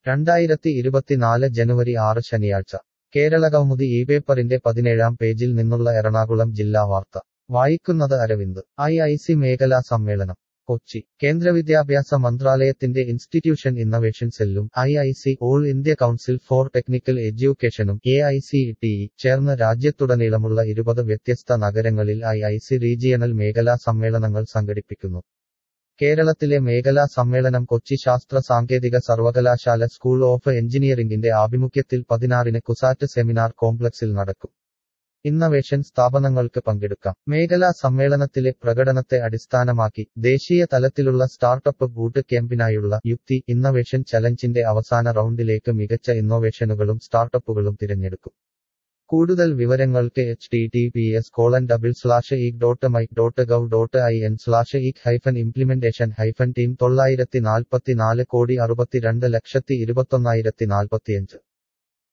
രണ്ടായിരത്തി ഇരുപത്തിനാല് ജനുവരി ആറ് ശനിയാഴ്ച കേരളകൗമുദി ഈ പേപ്പറിന്റെ പതിനേഴാം പേജിൽ നിന്നുള്ള എറണാകുളം ജില്ലാ വാർത്ത വായിക്കുന്നത് അരവിന്ദ് ഐ ഐ സി മേഖലാ സമ്മേളനം കൊച്ചി കേന്ദ്ര വിദ്യാഭ്യാസ മന്ത്രാലയത്തിന്റെ ഇൻസ്റ്റിറ്റ്യൂഷൻ ഇന്നവേഷൻ സെല്ലും I I C all India council for technical എഡ്യൂക്കേഷനും എ ഐ സി ടി ചേർന്ന് രാജ്യത്തുടനീളമുള്ള ഇരുപത് വ്യത്യസ്ത നഗരങ്ങളിൽ ഐ ഐ സി റീജിയണൽ മേഖലാ സമ്മേളനങ്ങൾ സംഘടിപ്പിക്കുന്നു കേരളത്തിലെ മേഖലാ സമ്മേളനം കൊച്ചി ശാസ്ത്ര സാങ്കേതിക സർവകലാശാല സ്കൂൾ ഓഫ് എഞ്ചിനീയറിംഗിന്റെ ആഭിമുഖ്യത്തിൽ പതിനാറിന് കുസാറ്റ് സെമിനാർ കോംപ്ലക്സിൽ നടക്കും ഇന്നവേഷൻ സ്ഥാപനങ്ങൾക്ക് പങ്കെടുക്കാം മേഖലാ സമ്മേളനത്തിലെ പ്രകടനത്തെ അടിസ്ഥാനമാക്കി ദേശീയ തലത്തിലുള്ള സ്റ്റാർട്ടപ്പ് ബൂട്ട് ക്യാമ്പിനായുള്ള യുക്തി ഇന്നവേഷൻ ചലഞ്ചിന്റെ അവസാന റൗണ്ടിലേക്ക് മികച്ച ഇന്നോവേഷനുകളും സ്റ്റാർട്ടപ്പുകളും തിരഞ്ഞെടുക്കും കൂടുതൽ വിവരങ്ങൾക്ക് H T T P S colon double slash E dot mic dot gov dot I N slash E hyphen implementation hyphen team തൊള്ളായിരത്തി നാൽപ്പത്തിനാല് കോടി അറുപത്തിരണ്ട് ലക്ഷത്തി ഇരുപത്തൊന്നായിരത്തി നാൽപ്പത്തിയഞ്ച്